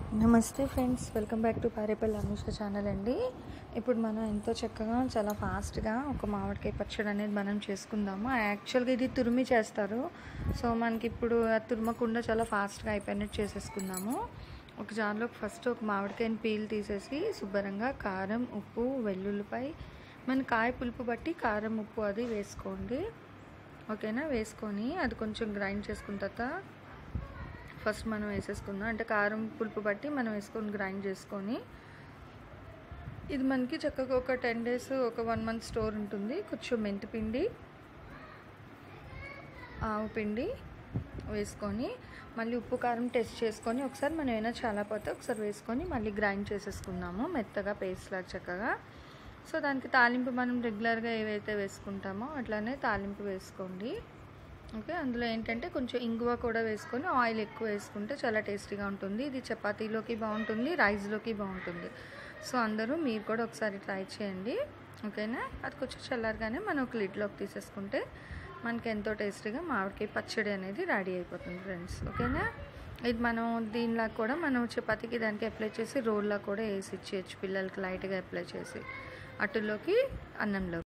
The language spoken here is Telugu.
నమస్తే friends welcome back to Parepalli Anusha channel అండి ఇప్పుడు మనం ఎంతో చక్కగా చాలా ఫాస్ట్గా ఒక మామిడికాయ పచ్చడి అనేది మనం చేసుకుందాము యాక్చువల్గా ఇది తురిమి చేస్తారు సో మనకి ఇప్పుడు అది తురమకుండా చాలా ఫాస్ట్గా అయిపోయినట్టు చేసేసుకుందాము ఒక జార్లో ఫస్ట్ ఒక మామిడికాయని పీల్ తీసేసి శుభ్రంగా కారం ఉప్పు వెల్లుల్లిపై మన కాయ పులుపు బట్టి కారం ఉప్పు అది వేసుకోండి ఓకేనా వేసుకొని అది కొంచెం గ్రైండ్ చేసుకున్న తర్వాత ఫస్ట్ మనం వేసేసుకుందాం అంటే కారం పులుపు బట్టి మనం వేసుకొని గ్రైండ్ చేసుకొని ఇది మనకి చక్కగా ఒక టెన్ డేస్ ఒక వన్ మంత్ స్టోర్ ఉంటుంది కొంచెం మెంతిపిండి ఆవు పిండి వేసుకొని మళ్ళీ ఉప్పు కారం టెస్ట్ చేసుకొని ఒకసారి మనం ఏమైనా చాలా పోతే ఒకసారి వేసుకొని మళ్ళీ గ్రైండ్ చేసేసుకుందాము మెత్తగా పేస్ట్ లాగా చక్కగా సో దానికి తాలింపు మనం రెగ్యులర్గా ఏవైతే వేసుకుంటామో అట్లానే తాలింపు వేసుకోండి ఓకే అందులో ఏంటంటే కొంచెం ఇంగువ కూడా వేసుకొని ఆయిల్ ఎక్కువ వేసుకుంటే చాలా టేస్టీగా ఉంటుంది ఇది చపాతీలోకి బాగుంటుంది రైస్లోకి బాగుంటుంది సో అందరూ మీరు కూడా ఒకసారి ట్రై చేయండి ఓకేనా అది కొంచెం చల్లారగానే మనం ఒక లిడ్లోకి తీసేసుకుంటే మనకి ఎంతో టేస్టీగా మామిడికాయ పచ్చడి అనేది రెడీ అయిపోతుంది ఫ్రెండ్స్ ఓకేనా ఇది మనం దీనిలా కూడా మనం చపాతీకి దానికి అప్లై చేసి రోల్లా కూడా వేసి ఇచ్చేయచ్చు పిల్లలకి లైట్గా అప్లై చేసి అటులోకి అన్నంలో